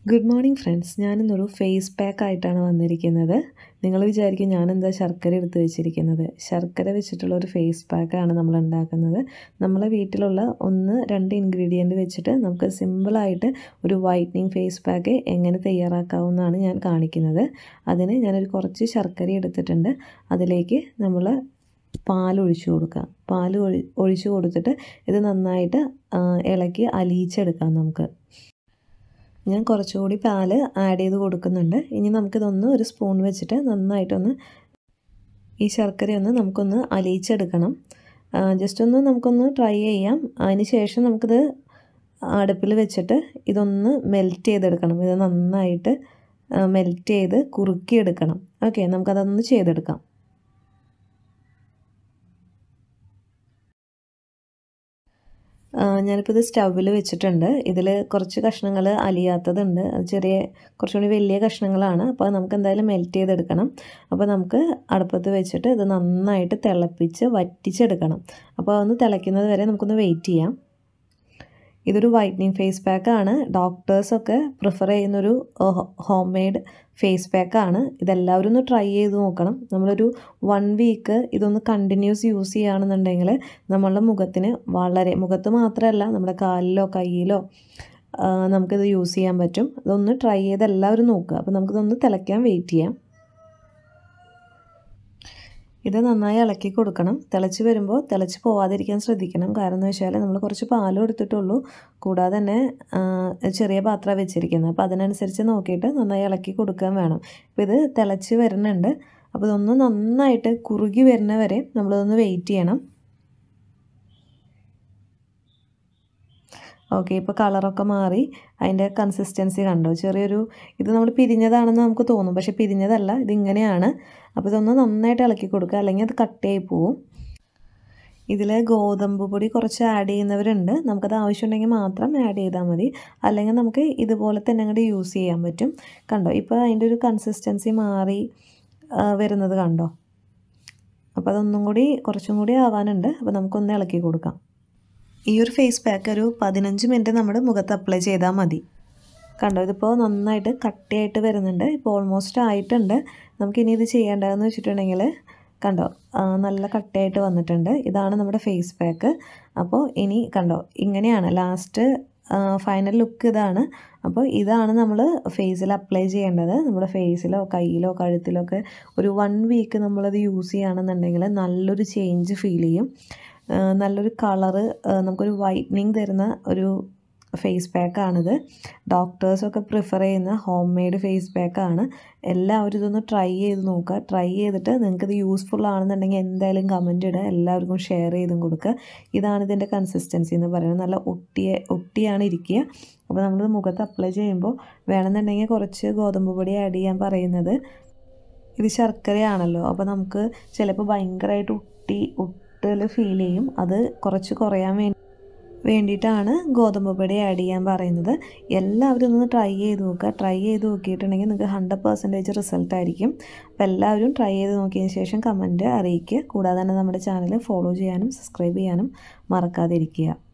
good morning friends ഞാനിന്നൊരു face pack ആയിട്ടാണ് വന്നിരിക്കുന്നത് നിങ്ങൾ വിചാരിക്കും ഞാനെന്താ ശർക്കര എടുത്ത് വെച്ചിരിക്കുന്നത് ശർക്കര വെച്ചിട്ടുള്ള ഒരു ഫേസ് പാക്കാണ് നമ്മൾ ഉണ്ടാക്കുന്നത് നമ്മളെ വീട്ടിലുള്ള ഒന്ന് രണ്ട് ഇൻഗ്രീഡിയൻറ്റ് വെച്ചിട്ട് നമുക്ക് സിമ്പിളായിട്ട് ഒരു വൈറ്റനിങ് ഫേസ് പാക്ക് എങ്ങനെ തയ്യാറാക്കാവുന്നതാണ് ഞാൻ കാണിക്കുന്നത് അതിന് ഞാനൊരു കുറച്ച് ശർക്കര എടുത്തിട്ടുണ്ട് അതിലേക്ക് നമ്മൾ പാൽ ഒഴിച്ചു കൊടുക്കുക പാൽ ഒഴി ഒഴിച്ചു കൊടുത്തിട്ട് ഇത് നന്നായിട്ട് ഇളക്കി അലിയിച്ചെടുക്കാം നമുക്ക് ഞാൻ കുറച്ചുകൂടി പാൽ ആഡ് ചെയ്ത് കൊടുക്കുന്നുണ്ട് ഇനി നമുക്കിതൊന്ന് ഒരു സ്പൂൺ വെച്ചിട്ട് നന്നായിട്ടൊന്ന് ഈ ശർക്കരയൊന്ന് നമുക്കൊന്ന് അലിയിച്ചെടുക്കണം ജസ്റ്റ് ഒന്ന് നമുക്കൊന്ന് ട്രൈ ചെയ്യാം അതിന് ശേഷം നമുക്കിത് അടുപ്പിൽ വെച്ചിട്ട് ഇതൊന്ന് മെൽറ്റ് ചെയ്തെടുക്കണം ഇത് നന്നായിട്ട് മെൽറ്റ് ചെയ്ത് കുറുക്കിയെടുക്കണം ഓക്കെ നമുക്കതൊന്ന് ചെയ്തെടുക്കാം ഞാനിപ്പോൾ ഇത് സ്റ്റൗവിൽ വെച്ചിട്ടുണ്ട് ഇതിൽ കുറച്ച് കഷ്ണങ്ങൾ അലിയാത്തതുണ്ട് അത് ചെറിയ കുറച്ചുകൂടി വലിയ കഷ്ണങ്ങളാണ് അപ്പോൾ നമുക്ക് എന്തായാലും മെൽറ്റ് ചെയ്തെടുക്കണം അപ്പോൾ നമുക്ക് അടുപ്പത്ത് വെച്ചിട്ട് ഇത് നന്നായിട്ട് തിളപ്പിച്ച് വറ്റിച്ചെടുക്കണം അപ്പോൾ അതൊന്ന് തിളയ്ക്കുന്നത് വരെ നമുക്കൊന്ന് വെയിറ്റ് ചെയ്യാം ഇതൊരു വൈറ്റനിങ് ഫേസ് പാക്കാണ് ഡോക്ടേഴ്സൊക്കെ പ്രിഫർ ചെയ്യുന്നൊരു ഹോം മെയ്ഡ് ഫേസ് പാക്കാണ് ഇതെല്ലാവരും ഒന്ന് ട്രൈ ചെയ്ത് നോക്കണം നമ്മളൊരു വൺ വീക്ക് ഇതൊന്ന് കണ്ടിന്യൂസ് യൂസ് ചെയ്യുകയാണെന്നുണ്ടെങ്കിൽ നമ്മളുടെ മുഖത്തിന് വളരെ മുഖത്ത് മാത്രമല്ല നമ്മുടെ കാലിലോ കയ്യിലോ നമുക്കിത് യൂസ് ചെയ്യാൻ പറ്റും ഇതൊന്ന് ട്രൈ ചെയ്ത് എല്ലാവരും നോക്കുക അപ്പോൾ നമുക്കിതൊന്ന് തിളയ്ക്കാൻ വെയിറ്റ് ചെയ്യാം ഇത് നന്നായി ഇളക്കി കൊടുക്കണം തിളച്ച് വരുമ്പോൾ തിളച്ച് പോവാതിരിക്കാൻ ശ്രദ്ധിക്കണം കാരണം എന്ന് വെച്ചാൽ നമ്മൾ കുറച്ച് പാലും എടുത്തിട്ടുള്ളൂ കൂടാതെ തന്നെ ചെറിയ പാത്രം വെച്ചിരിക്കുന്നത് അപ്പോൾ അതിനനുസരിച്ച് നോക്കിയിട്ട് നന്നായി ഇളക്കി കൊടുക്കാൻ വേണം അപ്പോൾ ഇത് തിളച്ച് വരുന്നുണ്ട് അപ്പോൾ ഇതൊന്ന് നന്നായിട്ട് കുറുകി വരുന്ന വരെ നമ്മളിതൊന്ന് വെയിറ്റ് ചെയ്യണം ഓക്കെ ഇപ്പോൾ കളറൊക്കെ മാറി അതിൻ്റെ കൺസിസ്റ്റൻസി കണ്ടോ ചെറിയൊരു ഇത് നമ്മൾ പിരിഞ്ഞതാണെന്ന് നമുക്ക് തോന്നും പക്ഷേ പിരിഞ്ഞതല്ല ഇതിങ്ങനെയാണ് അപ്പോൾ ഇതൊന്ന് നന്നായിട്ട് ഇളക്കി കൊടുക്കുക അല്ലെങ്കിൽ അത് കട്ടയായി പോവും ഇതിൽ ഗോതമ്പ് പൊടി കുറച്ച് ആഡ് ചെയ്യുന്നവരുണ്ട് നമുക്കത് ആവശ്യമുണ്ടെങ്കിൽ മാത്രം ആഡ് ചെയ്താൽ മതി അല്ലെങ്കിൽ നമുക്ക് ഇതുപോലെ തന്നെ അങ്ങോട്ട് യൂസ് ചെയ്യാൻ പറ്റും കണ്ടോ ഇപ്പോൾ അതിൻ്റെ ഒരു കൺസിസ്റ്റൻസി മാറി വരുന്നത് കണ്ടോ അപ്പോൾ അതൊന്നും കൂടി കുറച്ചും കൂടി ആവാനുണ്ട് അപ്പോൾ നമുക്കൊന്ന് ഇളക്കി കൊടുക്കാം ഈ ഒരു ഫേസ് പാക്ക് ഒരു പതിനഞ്ച് മിനിറ്റ് നമ്മുടെ മുഖത്ത് അപ്ലൈ ചെയ്താൽ മതി കണ്ടോ ഇതിപ്പോൾ നന്നായിട്ട് കട്ടിയായിട്ട് വരുന്നുണ്ട് ഇപ്പോൾ ഓൾമോസ്റ്റ് ആയിട്ടുണ്ട് നമുക്കിനി ഇത് ചെയ്യേണ്ടതെന്ന് വെച്ചിട്ടുണ്ടെങ്കിൽ കണ്ടോ നല്ല കട്ടയായിട്ട് വന്നിട്ടുണ്ട് ഇതാണ് നമ്മുടെ ഫേസ് പാക്ക് അപ്പോൾ ഇനി കണ്ടോ ഇങ്ങനെയാണ് ലാസ്റ്റ് ഫൈനൽ ലുക്ക് ഇതാണ് അപ്പോൾ ഇതാണ് നമ്മൾ ഫേസിൽ അപ്ലൈ ചെയ്യേണ്ടത് നമ്മുടെ ഫേസിലോ കയ്യിലോ കഴുത്തിലോ ഒക്കെ ഒരു വൺ വീക്ക് നമ്മളത് യൂസ് ചെയ്യുകയാണെന്നുണ്ടെങ്കിൽ നല്ലൊരു ചേഞ്ച് ഫീൽ ചെയ്യും നല്ലൊരു കളറ് നമുക്കൊരു വൈറ്റനിങ് തരുന്ന ഒരു ഫേസ് പാക്കാണിത് ഡോക്ടേഴ്സൊക്കെ പ്രിഫർ ചെയ്യുന്ന ഹോം മെയ്ഡ് ഫേസ് പാക്കാണ് എല്ലാവരും ഇതൊന്ന് ട്രൈ ചെയ്ത് നോക്കുക ട്രൈ ചെയ്തിട്ട് നിങ്ങൾക്കിത് യൂസ്ഫുൾ ആണെന്നുണ്ടെങ്കിൽ എന്തായാലും കമൻറ്റ് ഇടുക എല്ലാവർക്കും ഷെയർ ചെയ്തും കൊടുക്കുക ഇതാണ് ഇതിൻ്റെ കൺസിസ്റ്റൻസി എന്ന് പറയുന്നത് നല്ല ഒട്ടിയ ഒട്ടിയാണ് ഇരിക്കുക അപ്പോൾ നമ്മൾ മുഖത്ത് അപ്ലൈ ചെയ്യുമ്പോൾ വേണമെന്നുണ്ടെങ്കിൽ കുറച്ച് ഗോതമ്പ് പൊടി ആഡ് ചെയ്യാൻ പറയുന്നത് ഇത് ശർക്കരയാണല്ലോ അപ്പോൾ നമുക്ക് ചിലപ്പോൾ ഭയങ്കരമായിട്ട് ഒട്ടി ഒട്ടൽ ഫീൽ ചെയ്യും അത് കുറച്ച് കുറയാൻ വേണ്ടി വേണ്ടിയിട്ടാണ് ഗോതമ്പ് പൊടി ആഡ് ചെയ്യാൻ പറയുന്നത് എല്ലാവരും ഒന്ന് ട്രൈ ചെയ്ത് നോക്കുക ട്രൈ ചെയ്ത് നോക്കിയിട്ടുണ്ടെങ്കിൽ നിങ്ങൾക്ക് ഹൺഡ്രഡ് പെർസെൻറ്റേജ് റിസൾട്ട് ആയിരിക്കും അപ്പോൾ എല്ലാവരും ട്രൈ ചെയ്ത് നോക്കിയതിന് ശേഷം കമൻറ്റ് അറിയിക്കുക കൂടാതെ തന്നെ നമ്മുടെ ചാനൽ ഫോളോ ചെയ്യാനും സബ്സ്ക്രൈബ് ചെയ്യാനും മറക്കാതിരിക്കുക